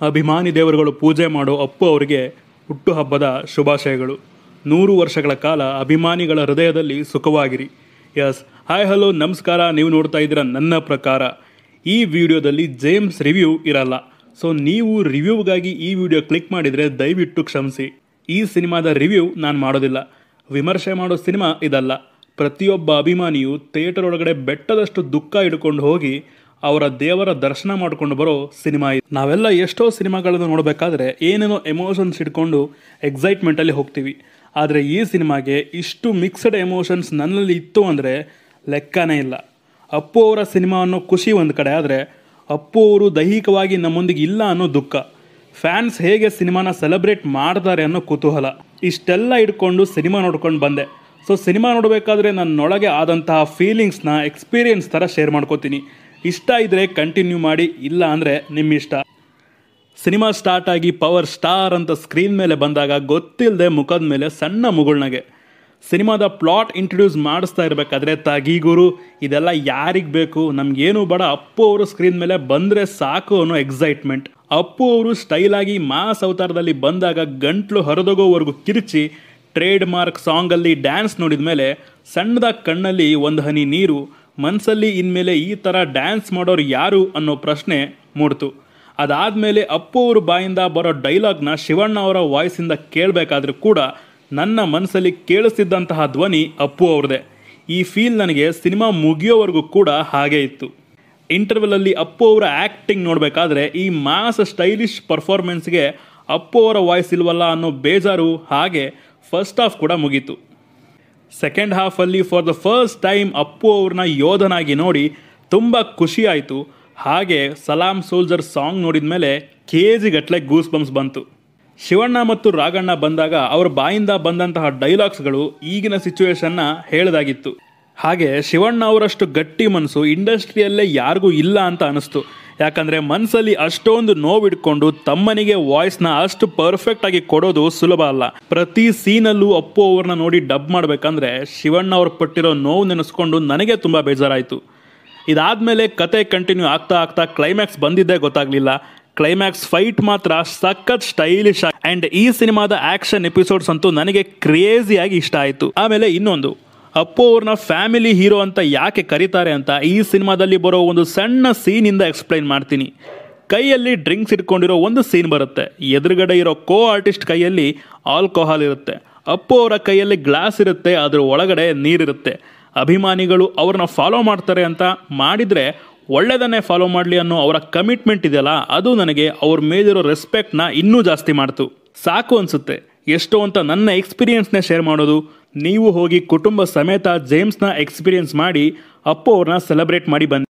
ಅಭಿಮಾನಿ ದೇವರುಗಳು ಪೂಜೆ ಮಾಡೋ ಅಪ್ಪು ಅವರಿಗೆ ಹುಟ್ಟುಹಬ್ಬದ ಶುಭಾಶಯಗಳು ನೂರು ವರ್ಷಗಳ ಕಾಲ ಅಭಿಮಾನಿಗಳ ಹೃದಯದಲ್ಲಿ ಸುಖವಾಗಿರಿ ಎಸ್ ಹಾಯ್ ಹಲೋ ನಮಸ್ಕಾರ ನೀವು ನೋಡ್ತಾ ಇದ್ದೀರಾ ನನ್ನ ಪ್ರಕಾರ ಈ ವಿಡಿಯೋದಲ್ಲಿ ಜೇಮ್ಸ್ ರಿವ್ಯೂ ಇರಲ್ಲ ಸೊ ನೀವು ರಿವ್ಯೂಗಾಗಿ ಈ ವಿಡಿಯೋ ಕ್ಲಿಕ್ ಮಾಡಿದರೆ ದಯವಿಟ್ಟು ಕ್ಷಮಿಸಿ ಈ ಸಿನಿಮಾದ ರಿವ್ಯೂ ನಾನು ಮಾಡೋದಿಲ್ಲ ವಿಮರ್ಶೆ ಮಾಡೋ ಸಿನಿಮಾ ಇದಲ್ಲ ಪ್ರತಿಯೊಬ್ಬ ಅಭಿಮಾನಿಯು ಥಿಯೇಟರ್ ಒಳಗಡೆ ಬೆಟ್ಟದಷ್ಟು ದುಃಖ ಹಿಡ್ಕೊಂಡು ಹೋಗಿ ಅವರ ದೇವರ ದರ್ಶನ ಮಾಡಿಕೊಂಡು ಬರೋ ಸಿನಿಮಾ ಇದು ನಾವೆಲ್ಲ ಎಷ್ಟೋ ಸಿನಿಮಾಗಳನ್ನು ನೋಡಬೇಕಾದ್ರೆ ಏನೇನೋ ಎಮೋಷನ್ಸ್ ಇಟ್ಕೊಂಡು ಎಕ್ಸೈಟ್ಮೆಂಟಲ್ಲಿ ಹೋಗ್ತೀವಿ ಆದರೆ ಈ ಸಿನಿಮಾಗೆ ಇಷ್ಟು ಮಿಕ್ಸ್ಡ್ ಎಮೋಷನ್ಸ್ ನನ್ನಲ್ಲಿ ಇತ್ತು ಅಂದರೆ ಲೆಕ್ಕನೇ ಇಲ್ಲ ಅಪ್ಪು ಅವರ ಸಿನಿಮಾ ಅನ್ನೋ ಖುಷಿ ಒಂದು ಕಡೆ ಆದರೆ ಅಪ್ಪು ಅವರು ದೈಹಿಕವಾಗಿ ನಮ್ಮೊಂದಿಗೆ ಇಲ್ಲ ಅನ್ನೋ ದುಃಖ ಫ್ಯಾನ್ಸ್ ಹೇಗೆ ಸಿನಿಮಾನ ಸೆಲೆಬ್ರೇಟ್ ಮಾಡ್ತಾರೆ ಅನ್ನೋ ಕುತೂಹಲ ಇಷ್ಟೆಲ್ಲ ಇಟ್ಕೊಂಡು ಸಿನಿಮಾ ನೋಡ್ಕೊಂಡು ಬಂದೆ ಸೊ ಸಿನಿಮಾ ನೋಡಬೇಕಾದ್ರೆ ನನ್ನೊಳಗೆ ಆದಂತಹ ಫೀಲಿಂಗ್ಸ್ನ ಎಕ್ಸ್ಪೀರಿಯನ್ಸ್ ಥರ ಶೇರ್ ಮಾಡ್ಕೋತೀನಿ ಇಷ್ಟ ಇದ್ದರೆ ಕಂಟಿನ್ಯೂ ಮಾಡಿ ಇಲ್ಲ ಅಂದರೆ ನಿಮ್ಮ ಇಷ್ಟ ಸಿನಿಮಾ ಸ್ಟಾರ್ಟ್ ಆಗಿ ಪವರ್ ಸ್ಟಾರ್ ಅಂತ ಸ್ಕ್ರೀನ್ ಮೇಲೆ ಬಂದಾಗ ಗೊತ್ತಿಲ್ಲದೆ ಮುಖದ ಮೇಲೆ ಸಣ್ಣ ಮುಗುಳ್ನಗೆ ಸಿನಿಮಾದ ಪ್ಲಾಟ್ ಇಂಟ್ರೊಡ್ಯೂಸ್ ಮಾಡಿಸ್ತಾ ಇರಬೇಕಾದ್ರೆ ತಗೀಗುರು ಇದೆಲ್ಲ ಯಾರಿಗೆ ಬೇಕು ನಮಗೇನು ಬೇಡ ಅಪ್ಪು ಅವರು ಸ್ಕ್ರೀನ್ ಮೇಲೆ ಬಂದರೆ ಸಾಕು ಅನ್ನೋ ಎಕ್ಸೈಟ್ಮೆಂಟ್ ಅಪ್ಪು ಅವರು ಸ್ಟೈಲಾಗಿ ಮಾಸ್ ಅವತಾರದಲ್ಲಿ ಬಂದಾಗ ಗಂಟ್ಲು ಹರಿದೋಗೋವರೆಗೂ ಕಿರ್ಚಿ ಟ್ರೇಡ್ ಮಾರ್ಕ್ ಸಾಂಗಲ್ಲಿ ಡ್ಯಾನ್ಸ್ ನೋಡಿದ ಮೇಲೆ ಸಣ್ಣದಾಗಿ ಕಣ್ಣಲ್ಲಿ ಒಂದು ಹನಿ ನೀರು ಮನಸ್ಸಲ್ಲಿ ಇನ್ಮೇಲೆ ಈ ಥರ ಡ್ಯಾನ್ಸ್ ಮಾಡೋರು ಯಾರು ಅನ್ನೋ ಪ್ರಶ್ನೆ ಮೂಡ್ತು ಅದಾದಮೇಲೆ ಅಪ್ಪು ಅವ್ರ ಬಾಯಿಂದ ಬರೋ ಡೈಲಾಗ್ನ ಶಿವಣ್ಣ ಅವರ ವಾಯ್ಸಿಂದ ಕೇಳಬೇಕಾದ್ರೂ ಕೂಡ ನನ್ನ ಮನಸ್ಸಲ್ಲಿ ಕೇಳಿಸ್ತಿದ್ದಂತಹ ಧ್ವನಿ ಅಪ್ಪು ಅವ್ರದ್ದೇ ಈ ಫೀಲ್ ನನಗೆ ಸಿನಿಮಾ ಮುಗಿಯೋವರೆಗೂ ಕೂಡ ಹಾಗೇ ಇತ್ತು ಇಂಟರ್ವೆಲಲ್ಲಿ ಅಪ್ಪು ಅವರ ಆ್ಯಕ್ಟಿಂಗ್ ನೋಡಬೇಕಾದ್ರೆ ಈ ಮಾಸ್ ಸ್ಟೈಲಿಶ್ ಪರ್ಫಾರ್ಮೆನ್ಸ್ಗೆ ಅಪ್ಪು ಅವರ ವಾಯ್ಸ್ ಇಲ್ವಲ್ಲ ಅನ್ನೋ ಬೇಜಾರು ಹಾಗೆ ಫಸ್ಟ್ ಹಾಫ್ ಕೂಡ ಮುಗೀತು ಸೆಕೆಂಡ್ ಹಾಫಲ್ಲಿ for the first time Appu ಅವ್ರನ್ನ ಯೋಧನಾಗಿ ನೋಡಿ ತುಂಬ ಖುಷಿ ಆಯಿತು ಹಾಗೆ ಸಲಾಂ ಸೋಲ್ಜರ್ ಸಾಂಗ್ ನೋಡಿದ ಮೇಲೆ ಕೆ ಜಿಗಟ್ಟಲೆ ಗೂಸ್ ಬಂಪ್ಸ್ ಬಂತು ಶಿವಣ್ಣ ಮತ್ತು ರಾಗಣ್ಣ ಬಂದಾಗ ಅವ್ರ ಬಾಯಿಂದ ಬಂದಂತಹ ಡೈಲಾಗ್ಸ್ಗಳು ಈಗಿನ ಸಿಚುವೇಶನ್ನ ಹೇಳ್ದಾಗಿತ್ತು ಹಾಗೆ ಶಿವಣ್ಣ ಅವರಷ್ಟು ಗಟ್ಟಿ ಮನಸ್ಸು ಇಂಡಸ್ಟ್ರಿಯಲ್ಲೇ ಯಾರಿಗೂ ಇಲ್ಲ ಅಂತ ಅನಿಸ್ತು ಯಾಕಂದರೆ ಮನಸ್ಸಲ್ಲಿ ಅಷ್ಟೊಂದು ನೋವಿಡ್ಕೊಂಡು ತಮ್ಮನಿಗೆ ವಾಯ್ಸ್ನ ಅಷ್ಟು ಪರ್ಫೆಕ್ಟ್ ಆಗಿ ಕೊಡೋದು ಸುಲಭ ಅಲ್ಲ ಪ್ರತಿ ಸೀನಲ್ಲೂ ಅಪ್ಪು ಅವ್ರನ್ನ ನೋಡಿ ಡಬ್ ಮಾಡಬೇಕಂದ್ರೆ ಶಿವಣ್ಣ ಅವ್ರು ಪಟ್ಟಿರೋ ನೋವು ನೆನೆಸ್ಕೊಂಡು ನನಗೆ ತುಂಬ ಬೇಜಾರಾಯಿತು ಇದಾದಮೇಲೆ ಕತೆ ಕಂಟಿನ್ಯೂ ಆಗ್ತಾ ಆಗ್ತಾ ಕ್ಲೈಮ್ಯಾಕ್ಸ್ ಬಂದಿದ್ದೇ ಗೊತ್ತಾಗಲಿಲ್ಲ ಕ್ಲೈಮ್ಯಾಕ್ಸ್ ಫೈಟ್ ಮಾತ್ರ ಸಖತ್ ಸ್ಟೈಲಿಶ್ ಆ್ಯಂಡ್ ಈ ಸಿನಿಮಾದ ಆ್ಯಕ್ಷನ್ ಎಪಿಸೋಡ್ಸ್ ಅಂತೂ ನನಗೆ ಕ್ರೇಜಿಯಾಗಿ ಇಷ್ಟ ಆಯಿತು ಆಮೇಲೆ ಇನ್ನೊಂದು ಅಪ್ಪು ಅವ್ರನ್ನ ಫ್ಯಾಮಿಲಿ ಹೀರೋ ಅಂತ ಯಾಕೆ ಕರೀತಾರೆ ಅಂತ ಈ ಸಿನಿಮಾದಲ್ಲಿ ಬರೋ ಒಂದು ಸಣ್ಣ ಸೀನಿಂದ ಎಕ್ಸ್ಪ್ಲೈನ್ ಮಾಡ್ತೀನಿ ಕೈಯಲ್ಲಿ ಡ್ರಿಂಕ್ಸ್ ಇಟ್ಕೊಂಡಿರೋ ಒಂದು ಸೀನ್ ಬರುತ್ತೆ ಎದುರುಗಡೆ ಇರೋ ಕೋ ಆರ್ಟಿಸ್ಟ್ ಕೈಯಲ್ಲಿ ಆಲ್ಕೋಹಾಲ್ ಇರುತ್ತೆ ಅಪ್ಪು ಅವರ ಕೈಯಲ್ಲಿ ಗ್ಲಾಸ್ ಇರುತ್ತೆ ಅದ್ರ ಒಳಗಡೆ ನೀರಿರುತ್ತೆ ಅಭಿಮಾನಿಗಳು ಅವ್ರನ್ನ ಫಾಲೋ ಮಾಡ್ತಾರೆ ಅಂತ ಮಾಡಿದರೆ ಒಳ್ಳೆಯದನ್ನೇ ಫಾಲೋ ಮಾಡಲಿ ಅನ್ನೋ ಅವರ ಕಮಿಟ್ಮೆಂಟ್ ಇದೆಯಲ್ಲ ಅದು ನನಗೆ ಅವ್ರ ಮೇಲಿರೋ ರೆಸ್ಪೆಕ್ಟ್ನ ಇನ್ನೂ ಜಾಸ್ತಿ ಮಾಡ್ತು ಸಾಕು ಅನಿಸುತ್ತೆ ಎಷ್ಟು ಅಂತ ನನ್ನ ಎಕ್ಸ್ಪೀರಿಯನ್ಸ್ನೇ ಶೇರ್ ಮಾಡೋದು ನೀವು ಹೋಗಿ ಕುಟುಂಬ ಸಮೇತ ಜೇಮ್ಸ್ನ ಎಕ್ಸ್ಪೀರಿಯನ್ಸ್ ಮಾಡಿ ಅಪ್ಪು ಅವ್ರನ್ನ ಸೆಲೆಬ್ರೇಟ್ ಮಾಡಿ ಬನ್ನಿ